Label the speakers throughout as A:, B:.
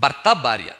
A: భర్త భార్య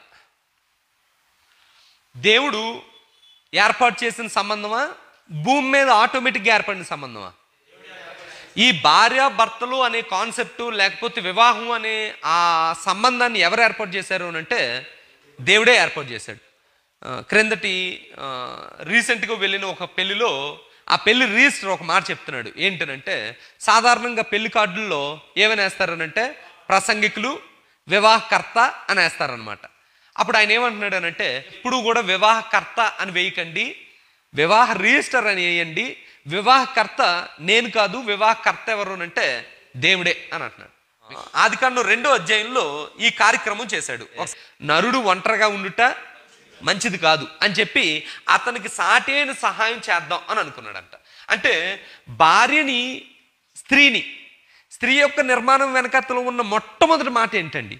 A: దేవుడు ఏర్పాటు చేసిన సంబంధమా భూమి మీద ఆటోమేటిక్గా ఏర్పడిన సంబంధమా ఈ భార్య భర్తలు అనే కాన్సెప్ట్ లేకపోతే వివాహం అనే ఆ సంబంధాన్ని ఎవరు ఏర్పాటు చేశారు అని అంటే దేవుడే ఏర్పాటు చేశాడు ఆ, క్రిందటి ఆ, రీసెంట్గా వెళ్ళిన ఒక పెళ్లిలో ఆ పెళ్లి రిజిస్టర్ ఒక మాట చెప్తున్నాడు ఏంటనంటే సాధారణంగా పెళ్లి కార్డుల్లో ఏమని వేస్తారనంటే ప్రసంగికులు వివాహకర్త అని వేస్తారనమాట అప్పుడు ఆయన ఏమంటున్నాడు అనంటే ఇప్పుడు కూడా వివాహకర్త అని వేయకండి వివాహ రిజిస్టర్ అని వేయండి వివాహకర్త నేను కాదు వివాహకర్త ఎవరు అని అంటే దేవుడే అని అంటున్నాడు ఆది కాండం రెండో అధ్యాయంలో ఈ కార్యక్రమం చేశాడు నరుడు ఒంటరిగా ఉండుట మంచిది కాదు అని చెప్పి అతనికి సాటైన సహాయం చేద్దాం అని అనుకున్నాడంట అంటే భార్యని స్త్రీని స్త్రీ యొక్క నిర్మాణం వెనకత్తలో ఉన్న మొట్టమొదటి మాట ఏంటండి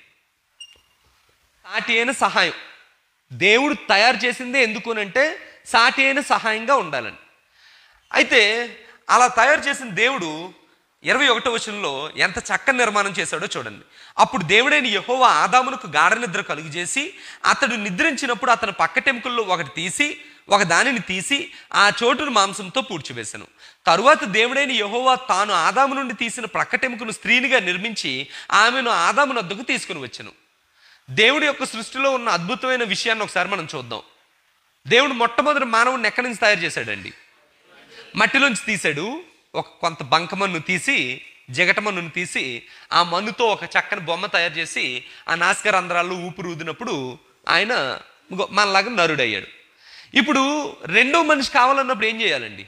A: సాటి అయిన సహాయం దేవుడు తయారు చేసిందే ఎందుకు అంటే సాటి అయిన సహాయంగా ఉండాలని అయితే అలా తయారు చేసిన దేవుడు ఇరవై ఒకటో వచనంలో ఎంత చక్కని నిర్మాణం చేశాడో చూడండి అప్పుడు దేవుడైన యెహోవా ఆదామునకు గాఢ నిద్ర కలుగు చేసి అతడు నిద్రించినప్పుడు అతని పక్కటెముకల్లో ఒకటి తీసి ఒక దానిని తీసి ఆ చోటును మాంసంతో పూడ్చివేశాను తరువాత దేవుడైన యెహోవా తాను ఆదాము నుండి తీసిన ప్రక్కటెముకను స్త్రీనిగా నిర్మించి ఆమెను ఆదాము నద్దకు తీసుకుని వచ్చాను దేవుడి యొక్క సృష్టిలో ఉన్న అద్భుతమైన విషయాన్ని ఒకసారి మనం చూద్దాం దేవుడు మొట్టమొదటి మానవుడిని ఎక్కడి నుంచి తయారు చేశాడండి మట్టిలోంచి తీశాడు ఒక కొంత బంకమన్ను తీసి జిగటమన్నును తీసి ఆ మన్నుతో ఒక చక్కని బొమ్మ తయారు చేసి ఆ నాసిక రంధ్రాల్లో ఊపిరి ఊదినప్పుడు ఆయన ఇంకో మనలాగా నరుడయ్యాడు ఇప్పుడు రెండో మనిషి కావాలన్నప్పుడు ఏం చేయాలండి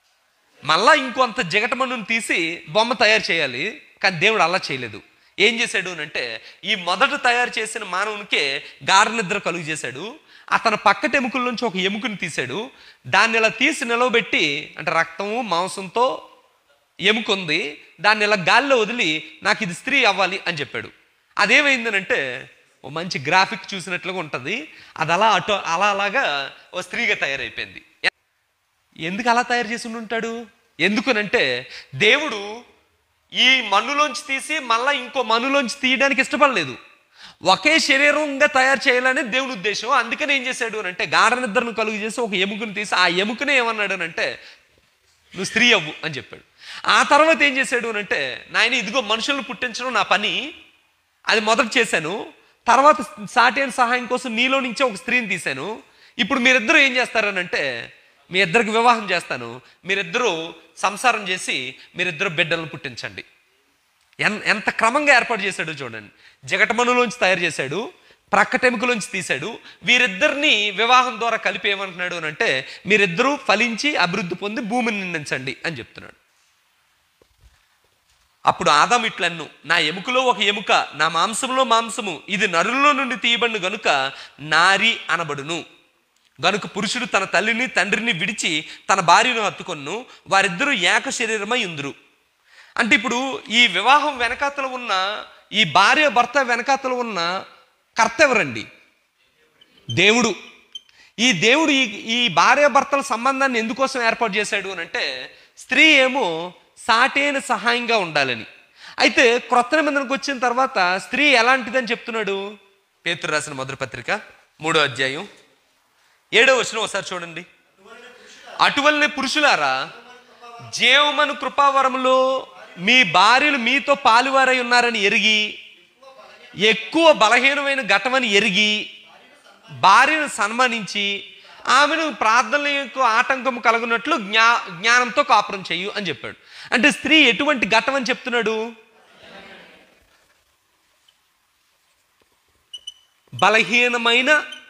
A: మళ్ళా ఇంకొంత జిగటమన్నును తీసి బొమ్మ తయారు చేయాలి కానీ దేవుడు అలా చేయలేదు ఏం చేశాడు అని అంటే ఈ మొదట తయారు చేసిన మానవునికే గాఢ నిద్ర కలుగు చేశాడు అతని పక్కటి ఎముకల నుంచి ఒక ఎముకని తీశాడు దాన్ని ఇలా తీసి నిలవబెట్టి అంటే రక్తము మాంసంతో ఎముక ఉంది దాన్ని ఇలా గాల్లో వదిలి నాకు ఇది స్త్రీ అవ్వాలి అని చెప్పాడు అదేమైందనంటే ఓ మంచి గ్రాఫిక్ చూసినట్లుగా ఉంటుంది అది అలా అటో అలా అలాగా ఓ స్త్రీగా తయారైపోయింది ఎందుకు అలా తయారు చేసి ఉండి ఉంటాడు ఎందుకనంటే దేవుడు ఈ మన్నులోంచి తీసి మళ్ళా ఇంకో మన్నులోంచి తీయడానికి ఇష్టపడలేదు ఒకే శరీరంగా తయారు చేయాలని దేవుని ఉద్దేశం అందుకని ఏం చేశాడు అని అంటే గాఢ నిద్రను కలుగు చేసి ఒక ఎముకను తీసి ఆ ఎముకనే ఏమన్నాడు అని అంటే నువ్వు స్త్రీ అవ్వు అని చెప్పాడు ఆ తర్వాత ఏం చేశాడు అని అంటే నాయన ఇదిగో మనుషులను పుట్టించడం నా పని అది మొదట చేశాను తర్వాత సాటైన సహాయం కోసం నీలో నుంచే ఒక స్త్రీని తీశాను ఇప్పుడు మీరిద్దరూ ఏం చేస్తారనంటే మీ ఇద్దరికి వివాహం చేస్తాను మీరిద్దరూ సంసారం చేసి మీరిద్దరు బిడ్డలను పుట్టించండి ఎన్ ఎంత క్రమంగా ఏర్పాటు చేశాడో చూడండి జగటమనులోంచి తయారు చేశాడు ప్రక్కటెముకలోంచి తీశాడు వీరిద్దరిని వివాహం ద్వారా కలిపి ఏమంటున్నాడు అని అంటే మీరిద్దరూ ఫలించి అభివృద్ధి పొంది భూమిని నిందించండి అని చెప్తున్నాడు అప్పుడు ఆదాం ఇట్లన్ను నా ఎముకలో ఒక ఎముక నా మాంసంలో మాంసము ఇది నరుల్లో నుండి తీయబడిన గనుక నారి అనబడును గనుక పురుషుడు తన తల్లిని తండ్రిని విడిచి తన భార్యను హత్తుకొన్ను వారిద్దరూ ఏక శరీరమై ఉందురు అంటే ఇప్పుడు ఈ వివాహం వెనకాతల ఉన్న ఈ భార్య భర్త వెనకాతల ఉన్న కర్త ఎవరండి దేవుడు ఈ దేవుడు ఈ ఈ భార్య భర్తల సంబంధాన్ని ఎందుకోసం ఏర్పాటు చేశాడు అని అంటే స్త్రీ ఏమో సాటైన సహాయంగా ఉండాలని అయితే క్రొత్త నిబంధనకు వచ్చిన తర్వాత స్త్రీ ఎలాంటిదని చెప్తున్నాడు పేతురు రాసిన మొదటి పత్రిక మూడో అధ్యాయం ఏడో వచ్చిన ఒకసారి చూడండి అటువలనే పురుషులారా జీవమను కృపావరములో మీ భార్యలు మీతో పాలువారై ఉన్నారని ఎరిగి ఎక్కువ బలహీనమైన ఘటమని ఎరిగి భార్యను సన్మానించి ఆమెను ప్రార్థనలకు ఆటంకం కలుగునట్లు జ్ఞా జ్ఞానంతో కాపురం చెయ్యు అని చెప్పాడు అంటే స్త్రీ ఎటువంటి ఘటం అని చెప్తున్నాడు బలహీనమైన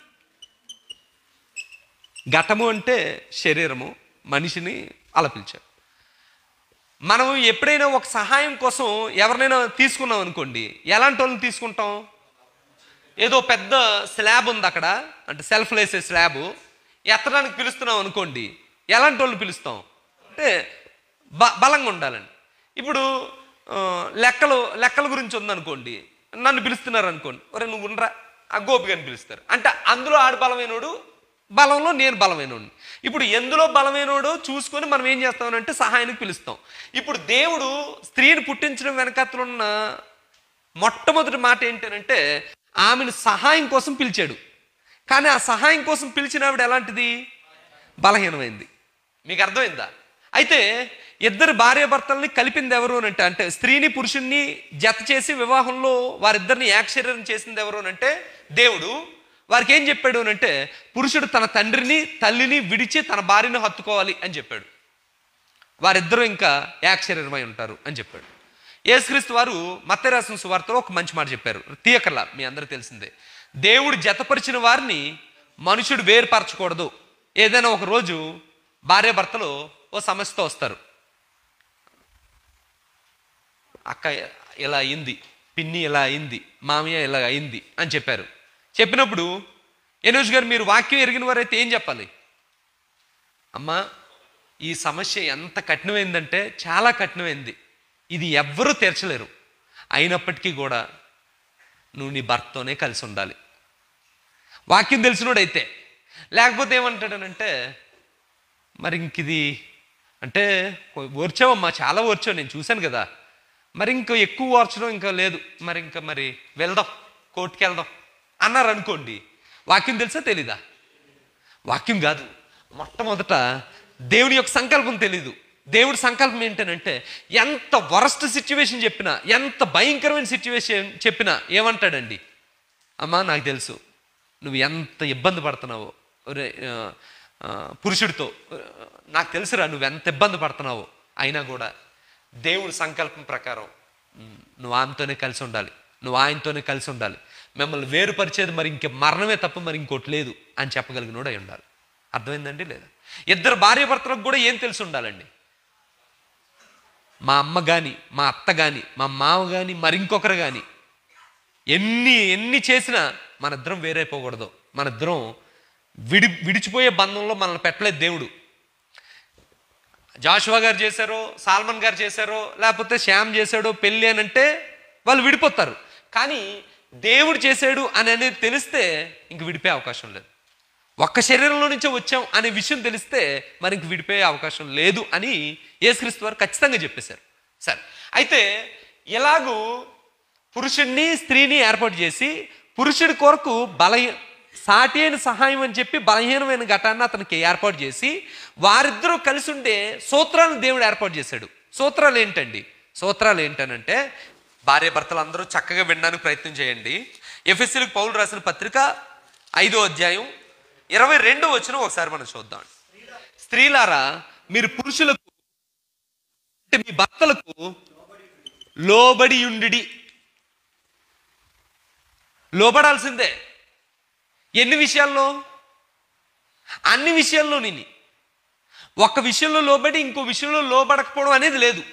A: ఘటము అంటే శరీరము మనిషిని అలా పిలిచాడు మనం ఎప్పుడైనా ఒక సహాయం కోసం ఎవరినైనా తీసుకున్నాం అనుకోండి ఎలాంటి వాళ్ళని తీసుకుంటాం ఏదో పెద్ద స్లాబ్ ఉంది అక్కడ అంటే సెల్ఫ్ లేసే స్లాబ్ ఎత్తడానికి పిలుస్తున్నాం అనుకోండి ఎలాంటి వాళ్ళని పిలుస్తాం అంటే బ బలంగా ఉండాలని ఇప్పుడు ఆ, లెక్కలు లెక్కల గురించి ఉందనుకోండి నన్ను పిలుస్తున్నారు అనుకోండి ఒరే నువ్వు ఉండరా ఆ గోపిక అని పిలుస్తారు అంటే అందులో ఆడు బలమైనోడు బలంలో నేను బలమైనోడు ఇప్పుడు ఎందులో బలమైనోడో చూసుకొని మనం ఏం చేస్తామనంటే సహాయానికి పిలుస్తాం ఇప్పుడు దేవుడు స్త్రీని పుట్టించడం వెనకత్తులున్న మొట్టమొదటి మాట ఏంటంటే ఆమెను సహాయం కోసం పిలిచాడు కానీ ఆ సహాయం కోసం పిలిచిన ఆవిడ ఎలాంటిది బలహీనమైంది మీకు అర్థమైందా అయితే ఇద్దరు భార్యాభర్తల్ని కలిపింది ఎవరు అని అంటే అంటే స్త్రీని పురుషుణ్ణి జత చేసి వివాహంలో వారిద్దరిని ఏకశరీరం చేసింది ఎవరు అని అంటే దేవుడు వారికి ఏం చెప్పాడు అని అంటే పురుషుడు తన తండ్రిని తల్లిని విడిచి తన భార్యను హత్తుకోవాలి అని చెప్పాడు వారిద్దరూ ఇంకా ఏకశరీరమై ఉంటారు అని చెప్పాడు యేసుక్రీస్తు వారు మత్తరాసిన సువార్తలో ఒక మంచి మాట చెప్పారు తీయకల్లా మీ అందరూ తెలిసిందే దేవుడు జతపరిచిన వారిని మనుషుడు వేరుపరచకూడదు ఏదైనా ఒక రోజు భార్యాభర్తలు ఓ సమస్యతో వస్తారు అక్క ఇలా అయింది పిన్ని ఇలా అయింది మామయ్య ఇలా అయింది అని చెప్పారు చెప్పినప్పుడు ఎనోజ్ గారు మీరు వాక్యం ఎరిగిన వారైతే ఏం చెప్పాలి అమ్మా ఈ సమస్య ఎంత కఠినమైందంటే చాలా కఠినమైంది ఇది ఎవ్వరూ తీర్చలేరు అయినప్పటికీ కూడా నువ్వు నీ భర్తతోనే కలిసి ఉండాలి వాక్యం తెలిసినోడైతే లేకపోతే ఏమంటాడనంటే మరి ఇంక ఇది అంటే ఓర్చావమ్మా చాలా ఓర్చావు నేను చూశాను కదా మరి ఇంకో ఎక్కువ ఓర్చడం ఇంకా లేదు మరి ఇంకా మరి వెళ్దాం కోర్టుకి వెళ్దాం అన్నారు అనుకోండి వాక్యం తెలుసా తెలీదా వాక్యం కాదు మొట్టమొదట దేవుని యొక్క సంకల్పం తెలీదు దేవుడి సంకల్పం ఏంటనంటే ఎంత వరస్ట్ సిచ్యువేషన్ చెప్పినా ఎంత భయంకరమైన సిచ్యువేషన్ చెప్పినా ఏమంటాడండి అమ్మా నాకు తెలుసు నువ్వు ఎంత ఇబ్బంది పడుతున్నావో ఒరే, ఆ, ఆ, పురుషుడితో ఆ, నాకు తెలుసురా నువ్వు ఎంత ఇబ్బంది పడుతున్నావో అయినా కూడా దేవుడి సంకల్పం ప్రకారం ఉమ్, నువ్వు ఆమెతోనే కలిసి ఉండాలి నువ్వు ఆయనతోనే కలిసి ఉండాలి మిమ్మల్ని వేరుపరిచేది మరి ఇంక మరణమే తప్ప మరి ఇంకోటి లేదు అని చెప్పగలిగినోడు అయి ఉండాలి అర్థమైందండి లేదా ఇద్దరు భార్య భర్తలకు కూడా ఏం తెలిసి ఉండాలండి మా అమ్మ కానీ మా అత్త కానీ మా మావ కానీ మరి ఇంకొకరు కానీ ఎన్ని ఎన్ని చేసినా మన ఇద్దరం వేరైపోకూడదు మన ఇద్దరం విడి విడిచిపోయే బంధంలో మనల్ని పెట్టలేదు దేవుడు జాషువా గారు చేశారో సాల్మన్ గారు చేశారో లేకపోతే శ్యామ్ చేశాడో పెళ్ళి అని అంటే వాళ్ళు విడిపోతారు కానీ దేవుడు చేశాడు అని అనేది తెలిస్తే ఇంక విడిపోయే అవకాశం లేదు ఒక్క శరీరంలో నుంచే వచ్చాం అనే విషయం తెలిస్తే మరి ఇంక విడిపోయే అవకాశం లేదు అని యేసుక్రీస్తు వారు ఖచ్చితంగా చెప్పేశారు సరే అయితే ఎలాగూ పురుషుణ్ణి స్త్రీని ఏర్పాటు చేసి పురుషుడి కొరకు బలహీ సాటి అయిన సహాయం అని చెప్పి బలహీనమైన ఘటాన్ని అతనికి ఏర్పాటు చేసి వారిద్దరూ కలిసి ఉండే సూత్రాలను దేవుడు ఏర్పాటు చేశాడు సూత్రాలు ఏంటండి సూత్రాలు ఏంటనంటే భార్య భర్తలు అందరూ చక్కగా వినడానికి ప్రయత్నం చేయండి ఎఫ్ఎస్సీలకు పౌలు రాసిన పత్రిక ఐదో అధ్యాయం ఇరవై రెండో వచ్చిన ఒకసారి మనం చూద్దాం స్త్రీలారా మీరు పురుషులకు అంటే మీ భర్తలకు లోబడి ఉండిడి లోబడాల్సిందే ఎన్ని విషయాల్లో అన్ని విషయాల్లో నేను ఒక్క విషయంలో లోబడి ఇంకో విషయంలో లోబడకపోవడం అనేది లేదు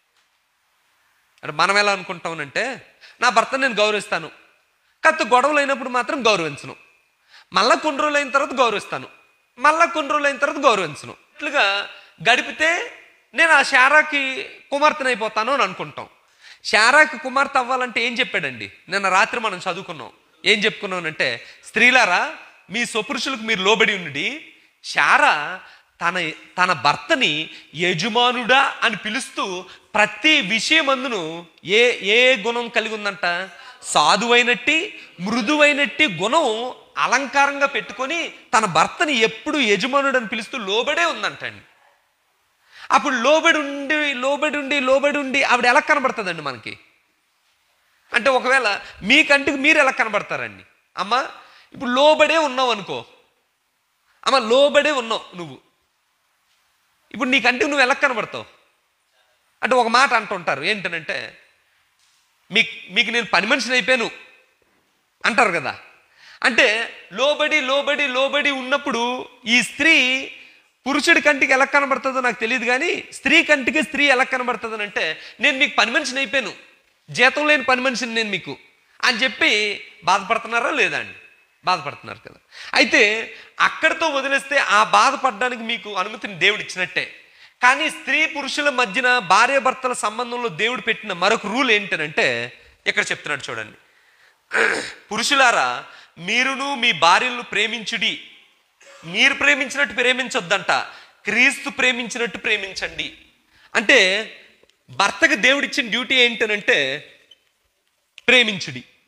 A: అంటే మనం ఎలా అనుకుంటామనంటే నా భర్తను నేను గౌరవిస్తాను కాస్త గొడవలు అయినప్పుడు మాత్రం గౌరవించను మళ్ళా కొన్ని రోజులు అయిన తర్వాత గౌరవిస్తాను మళ్ళా కొన్ని రోజులు అయిన తర్వాత గౌరవించను ఇట్లుగా గడిపితే నేను ఆ శారాకి కుమార్తెను అయిపోతాను అని అనుకుంటాం శారాకి కుమార్తె అవ్వాలంటే ఏం చెప్పాడండి నిన్న రాత్రి మనం చదువుకున్నాం ఏం చెప్పుకున్నానంటే స్త్రీలారా మీ స్వపురుషులకు మీరు లోబడి ఉండి శారా తన తన భర్తని యజమానుడా అని పిలుస్తూ ప్రతి విషయమందును ఏ ఏ గుణం కలిగి ఉందంట సాధువైనట్టి మృదువైనట్టి గుణం అలంకారంగా పెట్టుకొని తన భర్తని ఎప్పుడు యజమానుడు అని పిలుస్తూ లోబడే ఉందంటండి అప్పుడు లోబడి ఉండి లోబడి ఉండి లోబడి ఉండి ఆవిడ ఎలా కనబడుతుందండి మనకి అంటే ఒకవేళ మీ కంటికి మీరు ఎలా కనబడతారండి అమ్మ ఇప్పుడు లోబడే ఉన్నావు అనుకో అమ్మ లోబడే ఉన్నావు నువ్వు ఇప్పుడు నీ కంటికి నువ్వు ఎలా కనబడతావు అంటే ఒక మాట అంటుంటారు ఏంటనంటే మీకు మీకు నేను పని మనిషిని అయిపోయాను అంటారు కదా అంటే లోబడి లోబడి లోబడి ఉన్నప్పుడు ఈ స్త్రీ పురుషుడి కంటికి ఎలా కనబడుతుందో నాకు తెలియదు కానీ స్త్రీ కంటికి స్త్రీ ఎలా కనబడుతుంది అంటే నేను మీకు పని మనిషిని అయిపోయాను జీతం లేని పని మనిషిని నేను మీకు అని చెప్పి బాధపడుతున్నారా లేదా అండి బాధపడుతున్నారు కదా అయితే అక్కడితో వదిలేస్తే ఆ బాధపడడానికి మీకు అనుమతిని దేవుడు ఇచ్చినట్టే కానీ స్త్రీ పురుషుల మధ్యన భార్య భర్తల సంబంధంలో దేవుడు పెట్టిన మరొక రూల్ ఏంటనంటే ఇక్కడ చెప్తున్నాడు చూడండి పురుషులారా మీరును మీ భార్యలను ప్రేమించుడి మీరు ప్రేమించినట్టు ప్రేమించొద్దంట క్రీస్తు ప్రేమించినట్టు ప్రేమించండి అంటే భర్తకు దేవుడిచ్చిన డ్యూటీ ఏంటనంటే ప్రేమించుడి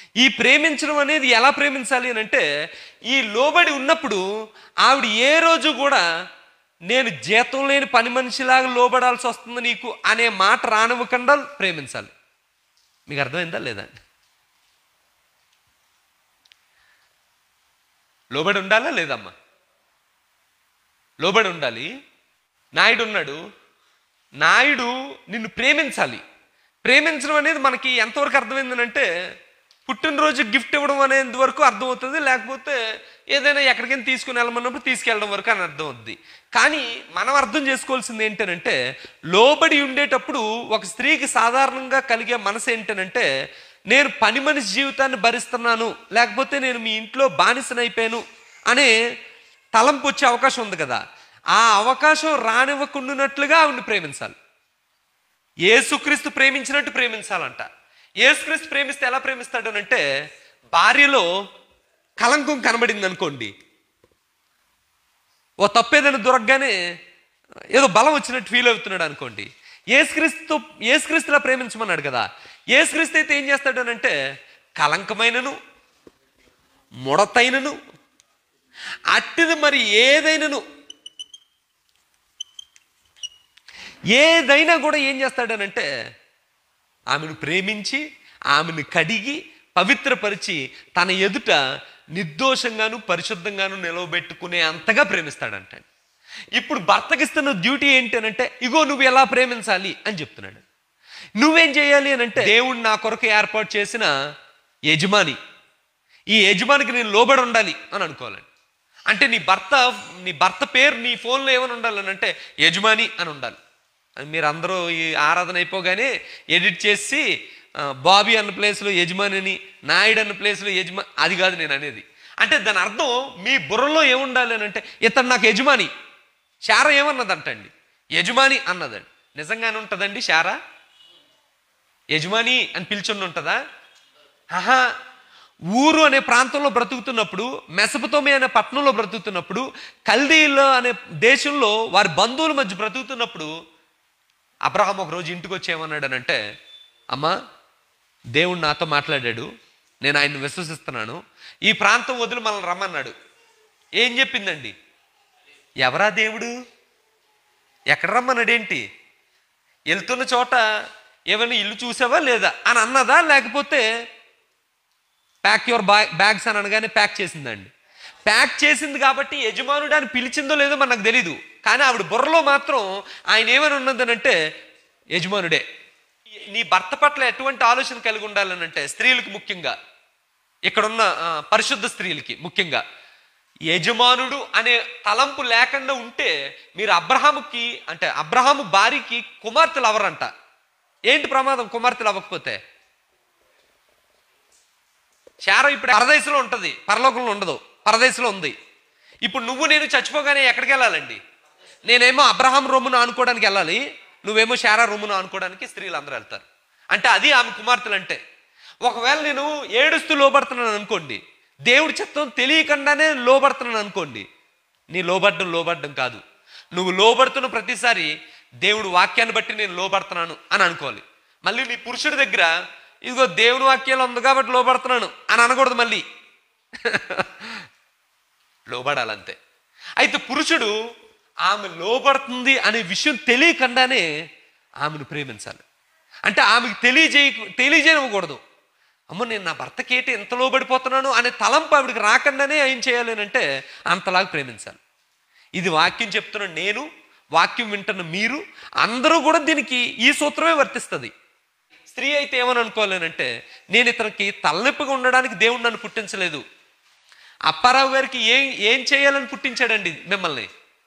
A: ఈ ప్రేమించడం అనేది ఎలా ప్రేమించాలి అని అంటే ఈ లోబడి ఉన్నప్పుడు ఆవిడ ఏ రోజు కూడా నేను జీతం లేని పని మనిషిలాగా లోబడాల్సి వస్తుంది నీకు అనే మాట రానివ్వకుండా ప్రేమించాలి మీకు అర్థమైందా లేదా లోబడి ఉండాలా లేదమ్మా లోబడి ఉండాలి నాయుడు ఉన్నాడు నాయుడు నిన్ను ప్రేమించాలి ప్రేమించడం అనేది మనకి ఎంతవరకు అర్థమైందనంటే పుట్టినరోజు గిఫ్ట్ ఇవ్వడం అనేది వరకు అర్థమవుతుంది లేకపోతే ఏదైనా ఎక్కడికైనా తీసుకుని వెళ్ళమన్నప్పుడు తీసుకెళ్ళడం వరకు అని అర్థం అవుతుంది కానీ మనం అర్థం చేసుకోవాల్సింది ఏంటనంటే లోబడి ఉండేటప్పుడు ఒక స్త్రీకి సాధారణంగా కలిగే మనసు ఏంటనంటే నేను పని మనిషి జీవితాన్ని భరిస్తున్నాను లేకపోతే నేను మీ ఇంట్లో బానిసనైపోయాను అనే తలంపు వచ్చే అవకాశం ఉంది కదా ఆ అవకాశం రానివ్వకుండానట్లుగా ఆవిడని ప్రేమించాలి ఏసుక్రీస్తు ప్రేమించినట్టు ప్రేమించాలంట ఏసుక్రీస్తు ప్రేమిస్తే ఎలా ప్రేమిస్తాడు అని అంటే భార్యలో కలంకం కనబడింది అనుకోండి ఓ తప్పేదని దొరకగానే ఏదో బలం వచ్చినట్టు ఫీల్ అవుతున్నాడు అనుకోండి ఏసుక్రీస్తు ఏసుక్రీస్తులా ప్రేమించమన్నాడు కదా ఏసుక్రీస్తు అయితే ఏం చేస్తాడు అని అంటే కలంకమైనను ముడతైనను అట్టిది మరి ఏదైనను ఏదైనా కూడా ఏం చేస్తాడనంటే ఆమెను ప్రేమించి ఆమెను కడిగి పవిత్రపరిచి తన ఎదుట నిర్దోషంగాను పరిశుద్ధంగాను నిలవబెట్టుకునే అంతగా ప్రేమిస్తాడంట ఇప్పుడు భర్తకిస్తున్న డ్యూటీ ఏంటి అనంటే ఇగో నువ్వు ఎలా ప్రేమించాలి అని చెప్తున్నాడు నువ్వేం చేయాలి అని అంటే దేవుడు నా కొరకు ఏర్పాటు చేసిన యజమాని ఈ యజమానికి నేను లోబడి ఉండాలి అని అనుకోవాలండి అంటే నీ భర్త నీ భర్త పేరు నీ ఫోన్లో ఏమని ఉండాలని అంటే యజమాని అని ఉండాలి అని మీరు అందరూ ఈ ఆరాధన అయిపోగానే ఎడిట్ చేసి ఆ, బాబీ అన్న ప్లేస్లో యజమానిని నాయుడు అన్న ప్లేస్లో యజమా అది కాదు నేను అనేది అంటే దాని అర్థం మీ బుర్రలో ఏముండాలి అని అంటే ఇతను నాకు యజమాని శార ఏమన్నదంటండి యజమాని అన్నదండి నిజంగానే ఉంటుందండి శారా యజమాని అని పిలిచుండి ఉంటుందా ఆహా ఊరు అనే ప్రాంతంలో బ్రతుకుతున్నప్పుడు మెసపతోమి అనే పట్టణంలో బ్రతుకుతున్నప్పుడు కల్దీలో అనే దేశంలో వారి బంధువుల మధ్య బ్రతుకుతున్నప్పుడు అబ్రహాం ఒక రోజు ఇంటికి వచ్చి ఏమన్నాడనంటే అమ్మా దేవుడు నాతో మాట్లాడాడు నేను ఆయన్ని విశ్వసిస్తున్నాను ఈ ప్రాంతం వదిలి మనల్ని రమ్మన్నాడు ఏం చెప్పిందండి ఎవరా దేవుడు ఎక్కడ రమ్మన్నాడేంటి వెళ్తున్న చోట ఏమైనా ఇల్లు చూసావా లేదా అని అన్నదా లేకపోతే ప్యాక్ యువర్ బ్యా బ్యాగ్స్ అని అనగానే ప్యాక్ చేసిందండి ప్యాక్ చేసింది కాబట్టి యజమానుడు అని పిలిచిందో లేదో మనకు తెలీదు కానీ ఆవిడ బుర్రలో మాత్రం ఆయన ఏమని ఉన్నదనంటే యజమానుడే నీ భర్త పట్ల ఎటువంటి ఆలోచన కలిగి ఉండాలనంటే స్త్రీలకు ముఖ్యంగా ఇక్కడున్న ఆ, పరిశుద్ధ స్త్రీలకి ముఖ్యంగా యజమానుడు అనే తలంపు లేకుండా ఉంటే మీరు అబ్రహాముకి అంటే అబ్రహాము భార్యకి కుమార్తెలు అవరంట ఏంటి ప్రమాదం కుమార్తెలు అవ్వకపోతే శారం ఇప్పుడు పరదేశంలో ఉంటుంది పరలోకంలో ఉండదు పరదేశంలో ఉంది ఇప్పుడు నువ్వు నేను చచ్చిపోగానే ఎక్కడికి వెళ్ళాలండి నేనేమో అబ్రహాం రొమ్మును ఆనుకోవడానికి వెళ్ళాలి నువ్వేమో శారా రొమ్మును ఆనుకోవడానికి స్త్రీలు అందరూ వెళ్తారు అంటే అది ఆమె కుమార్తెలు అంటే ఒకవేళ నేను ఏడుస్తూ లోబడుతున్నాను అనుకోండి దేవుడి చిత్తం తెలియకుండానే లోబడుతున్నాను అనుకోండి నీ లోబడ్డం లోబడ్డం కాదు నువ్వు లోబడుతున్న ప్రతిసారి దేవుడు వాక్యాన్ని బట్టి నేను లోబడుతున్నాను అని అనుకోవాలి మళ్ళీ నీ పురుషుడి దగ్గర ఇదిగో దేవుని వాక్యాలు ఉంది కాబట్టి లోబడుతున్నాను అని అనకూడదు మళ్ళీ లోబడాలంతే అయితే పురుషుడు ఆమె లోబడుతుంది అనే విషయం తెలియకుండానే ఆమెను ప్రేమించాలి అంటే ఆమెకు తెలియజేయ తెలియజేయకూడదు అమ్మ నేను నా భర్తకి ఏంటి ఎంత లోబడిపోతున్నాను అనే తలంపు ఆవిడకి రాకుండానే ఏం చేయాలి అని అంటే అంతలాగా ప్రేమించాలి ఇది వాక్యం చెప్తున్న నేను వాక్యం వింటున్న మీరు అందరూ కూడా దీనికి ఈ సూత్రమే వర్తిస్తుంది స్త్రీ అయితే ఏమని అనుకోలేనంటే నేను ఇతనికి తలనొప్పిగా ఉండడానికి దేవుడు నన్ను పుట్టించలేదు అప్పారావు గారికి ఏం ఏం చేయాలని పుట్టించాడండి మిమ్మల్ని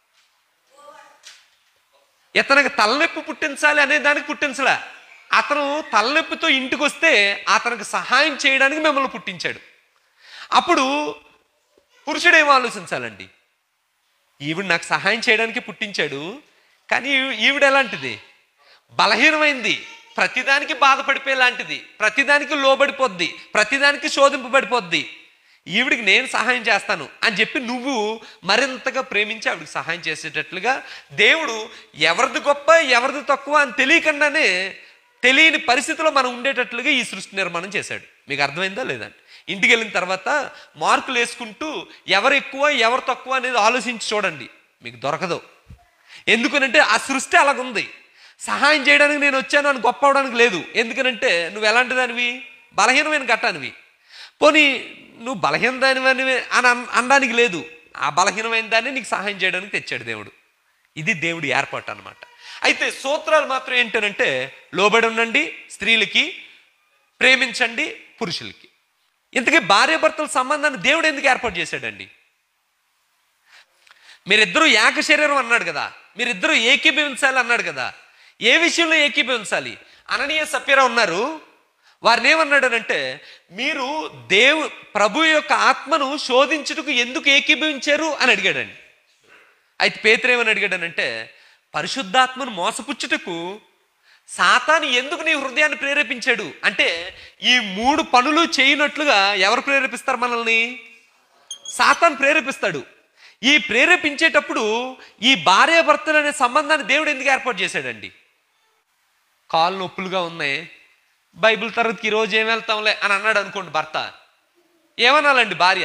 A: ఇతనికి తలనొప్పి పుట్టించాలి అనే దానికి పుట్టించలే అతను తలనొప్పితో ఇంటికి వస్తే అతనికి సహాయం చేయడానికి మిమ్మల్ని పుట్టించాడు అప్పుడు పురుషుడు ఏం ఆలోచించాలండి ఈవిడ నాకు సహాయం చేయడానికి పుట్టించాడు కానీ ఈ- ఈవిడ ఎలాంటిది బలహీనమైంది ప్రతిదానికి బాధపడిపోయేలాంటిది ప్రతిదానికి లోబడిపోద్ది ప్రతిదానికి శోధింపబడిపోద్ది ఈవిడికి నేను సహాయం చేస్తాను అని చెప్పి నువ్వు మరింతగా ప్రేమించి ఆవిడికి సహాయం చేసేటట్లుగా దేవుడు ఎవరిది గొప్ప ఎవరిది తక్కువ అని తెలియకుండానే తెలియని పరిస్థితిలో మనం ఉండేటట్లుగా ఈ సృష్టి నిర్మాణం చేశాడు మీకు అర్థమైందా లేదండి ఇంటికి వెళ్ళిన తర్వాత మార్కులు వేసుకుంటూ ఎవరు ఎక్కువ ఎవరు తక్కువ అనేది ఆలోచించి చూడండి మీకు దొరకదు ఎందుకనంటే ఆ సృష్టి అలాగుంది సహాయం చేయడానికి నేను వచ్చాను అని గొప్ప అవడానికి లేదు ఎందుకనంటే నువ్వు ఎలాంటి దానివి బలహీనమైన ఘట్టానివి పోనీ నువ్వు బలహీన దానివి అని అన- అనడానికి లేదు ఆ బలహీనమైన దాన్ని నీకు సహాయం చేయడానికి తెచ్చాడు దేవుడు ఇది దేవుడి ఏర్పాటు అన్నమాట అయితే సూత్రాలు మాత్రం ఏంటనంటే లోబడి ఉండండి స్త్రీలకి ప్రేమించండి పురుషులకి ఇంతకీ భార్యాభర్తల సంబంధాన్ని దేవుడు ఎందుకు ఏర్పాటు చేశాడండి మీరిద్దరూ ఏక శరీరం అన్నాడు కదా మీరిద్దరూ ఏకీభవించాలి అన్నాడు కదా ఏ విషయంలో ఏకీభవించాలి అననీయ సప్యరా ఉన్నారు వారిని ఏమన్నాడనంటే మీరు దేవు ప్రభు యొక్క ఆత్మను శోధించుటకు ఎందుకు ఏకీభవించారు అని అడిగాడండి అయితే పేతురేమని అడిగాడనంటే పరిశుద్ధాత్మను మోసపుచ్చుటకు సాతాను ఎందుకు నీ హృదయాన్ని ప్రేరేపించాడు అంటే ఈ మూడు పనులు చేయనట్లుగా ఎవరు ప్రేరేపిస్తారు మనల్ని సాతాను ప్రేరేపిస్తాడు ఈ ప్రేరేపించేటప్పుడు ఈ భార్యాభర్తలు అనే సంబంధాన్ని దేవుడు ఎందుకు ఏర్పాటు చేశాడండి కాళ్ళు నొప్పులుగా ఉన్నాయి బైబిల్ తరగతికి ఈరోజు ఏం వెళ్తాంలే అని అన్నాడు అనుకోండి భర్త ఏమనాలండి భార్య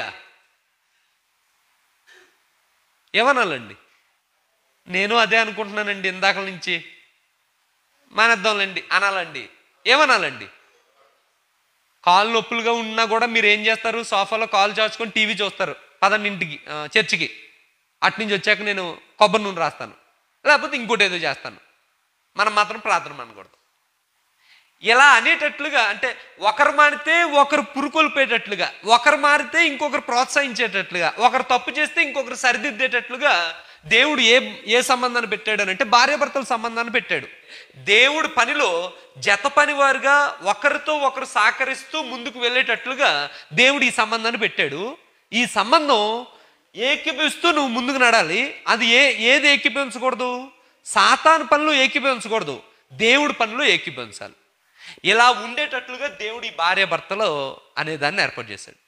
A: ఏమనాలండి నేను అదే అనుకుంటున్నానండి ఇందాక నుంచి మానేద్దాంలేండి అనాలండి ఏమనాలండి కాళ్ళు నొప్పులుగా ఉన్నా కూడా మీరు ఏం చేస్తారు సోఫాలో కాలు చాచుకొని టీవీ చూస్తారు పదండి ఇంటికి ఆ, చర్చికి అటు నుంచి వచ్చాక నేను కొబ్బరి నూనె రాస్తాను లేకపోతే ఇంకోటి ఏదో చేస్తాను మనం మాత్రం ప్రార్థన అనకూడదు ఇలా అనేటట్లుగా అంటే ఒకరు మారితే ఒకరు పురుకొల్పేటట్లుగా ఒకరు మారితే ఇంకొకరు ప్రోత్సహించేటట్లుగా ఒకరు తప్పు చేస్తే ఇంకొకరు సరిదిద్దేటట్లుగా దేవుడు ఏ ఏ సంబంధాన్ని పెట్టాడు అని అంటే భార్యాభర్తల సంబంధాన్ని పెట్టాడు దేవుడు పనిలో జత పనివారుగా ఒకరితో ఒకరు సహకరిస్తూ ముందుకు వెళ్ళేటట్లుగా దేవుడు ఈ సంబంధాన్ని పెట్టాడు ఈ సంబంధం ఏకీభవిస్తూ నువ్వు ముందుకు నడాలి అది ఏ ఏది ఏకీభవించకూడదు సాతాను పనులు ఏకీభవించకూడదు దేవుడి పనులు ఏకీభవించాలి ఇలా ఉండేటట్లుగా దేవుడి భార్య భర్తలో అనే దాన్ని ఏర్పాటు చేశాడు